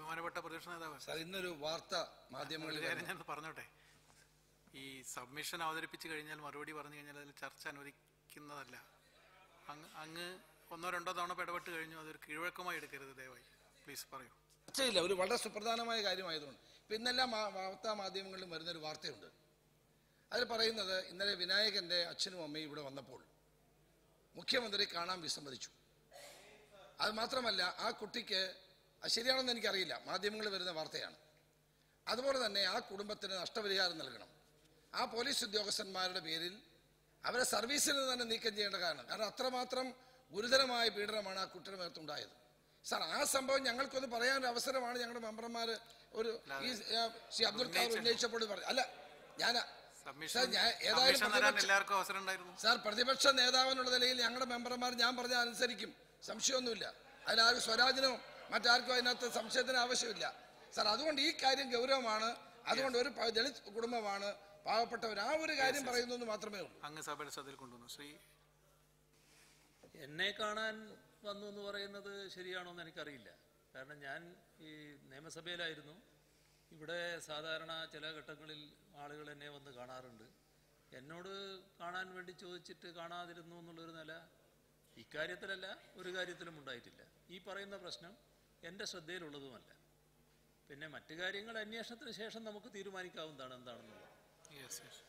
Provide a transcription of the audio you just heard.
ബഹുമാനപ്പെട്ട പ്രതിപക്ഷ നേതാവ് സാർ ഇന്നൊരു വാർത്ത മാധ്യമങ്ങളിൽ ഒരു കാര്യം വന്നു. ഞാൻ പറഞ്ഞോട്ടെ ഈ സബ്മിഷൻ അവതരിപ്പിച്ച് കഴിഞ്ഞാൽ മറുപടി പറഞ്ഞു കഴിഞ്ഞാൽ അതിൽ ചർച്ച അനുവദിക്കുന്നതല്ല അങ്ങ് അങ്ങ് ഒന്നോ രണ്ടോ തവണ ഇടപെട്ട് കഴിഞ്ഞു അതൊരു കീഴ്വഴക്കമായി എടുക്കരുത് ദയവായി പ്ലീസ് പറയൂ ചർച്ചയില്ല ഒരു വളരെ സുപ്രധാനമായ കാര്യമായതുകൊണ്ട് ഇപ്പം ഇന്നെല്ലാം മാ- വാർത്താ മാധ്യമങ്ങളിലും വരുന്നൊരു വാർത്തയുണ്ട് അതിൽ പറയുന്നത് ഇന്നലെ വിനായകന്റെ അച്ഛനും അമ്മയും ഇവിടെ വന്നപ്പോൾ മുഖ്യമന്ത്രി കാണാൻ വിസമ്മതിച്ചു അത് മാത്രമല്ല ആ കുട്ടിക്ക് അത് ശരിയാണെന്ന് എനിക്കറിയില്ല മാധ്യമങ്ങളിൽ വരുന്ന വാർത്തയാണ് അതുപോലെ തന്നെ ആ കുടുംബത്തിന് നഷ്ടപരിഹാരം നൽകണം ആ പോലീസ് ഉദ്യോഗസ്ഥന്മാരുടെ പേരിൽ അവരെ സർവീസിൽ നിന്ന് തന്നെ നീക്കം ചെയ്യേണ്ട കാരണം കാരണം അത്രമാത്രം ഗുരുതരമായ പീഡനമാണ് ആ കുട്ടിയുടെ മേത്തുണ്ടായത് സാർ ആ സംഭവം ഞങ്ങൾക്കൊന്ന് പറയാൻ അവസരമാണ് ഞങ്ങളുടെ മെമ്പർമാർ ഒരു ഈ ആ, ശ്രീ അബ്ദുൽ ഖാദർ ഉന്നയിച്ചപ്പോൾ പറഞ്ഞു അല്ല ഞാൻ സബ്മിഷൻ സാർ, ഞാൻ ഏതായാലും സബ്മിഷൻ തരാൻ പ്രതിപക്ഷ- എല്ലാവർക്കും അവസരം ഉണ്ടായിരുന്നു സാർ പ്രതിപക്ഷ നേതാവിനുള്ള നിലയിൽ ഞങ്ങളുടെ മെമ്പർമാർ ഞാൻ പറഞ്ഞാൽ അനുസരിക്കും സംശയമൊന്നുമില്ല അതിനാർക്കും സ്വരാജിനോ മറ്റാർക്കും അതിനകത്ത് സംശയത്തിന് ആവശ്യമില്ല സാർ അതുകൊണ്ട് ഈ കാര്യം ഗൗരവമാണ് അതുകൊണ്ട് ഒരു പ- ദളിത് കുടുംബമാണ് പാവപ്പെട്ടവർ ആ ഒരു കാര്യം പറയുന്നു എന്ന് മാത്രമേ ഉള്ളൂ അങ്ങ് സഭയുടെ ശ്രദ്ധയിൽ കൊണ്ടുവന്നു ശ്രീ എന്നെ കാണാൻ വന്നു എന്ന് പറയുന്നത് ശരിയാണോ എന്ന് എനിക്കറിയില്ല കാരണം ഞാൻ ഈ നിയമസഭയിലായിരുന്നു ഇവിടെ സാധാരണ ചില ഘട്ടങ്ങളിൽ ആളുകൾ എന്നെ വന്ന് കാണാറുണ്ട് എന്നോട് കാണാൻ വേണ്ടി ചോദിച്ചിട്ട് കാണാതിരുന്നു എന്നുള്ളൊരു നില ഇക്കാര്യത്തിലല്ല ഒരു കാര്യത്തിലും ഉണ്ടായിട്ടില്ല ഈ പറയുന്ന പ്രശ്നം എൻ്റെ ശ്രദ്ധയിലുള്ളതുമല്ല പിന്നെ മറ്റു കാര്യങ്ങൾ അന്വേഷണത്തിന് ശേഷം നമുക്ക് തീരുമാനിക്കാവുന്നതാണ് എന്താണെന്നുള്ളത് യെസ് യെസ്